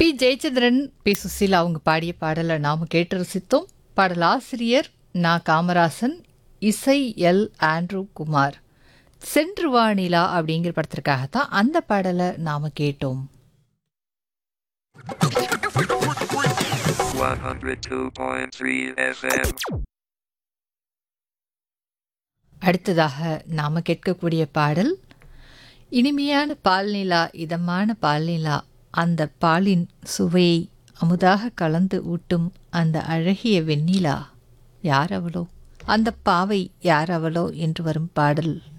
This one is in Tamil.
பி ஜெயச்சந்திரன் பி சுசீலா அவங்க பாடிய பாடலை நாம் கேட்டு ரசித்தோம் பாடலாசிரியர் நா காமராசன் இசை எல் ஆண்ட்ரூ குமார் சென்று வா நிலா அப்படிங்கிற படத்திற்காகத்தான் அந்த பாடலை நாம் கேட்டோம் 102.3 FM. அடுத்ததாக நாம் கேட்கக்கூடிய பாடல் இனிமையான பால் நிலா இதமான பால் நிலா அந்த பாலின் சுவையை அமுதாக கலந்து ஊட்டும் அந்த அழகிய வெண்ணிலா யார் அவளோ அந்த பாவை யார் அவளோ என்று வரும் பாடல்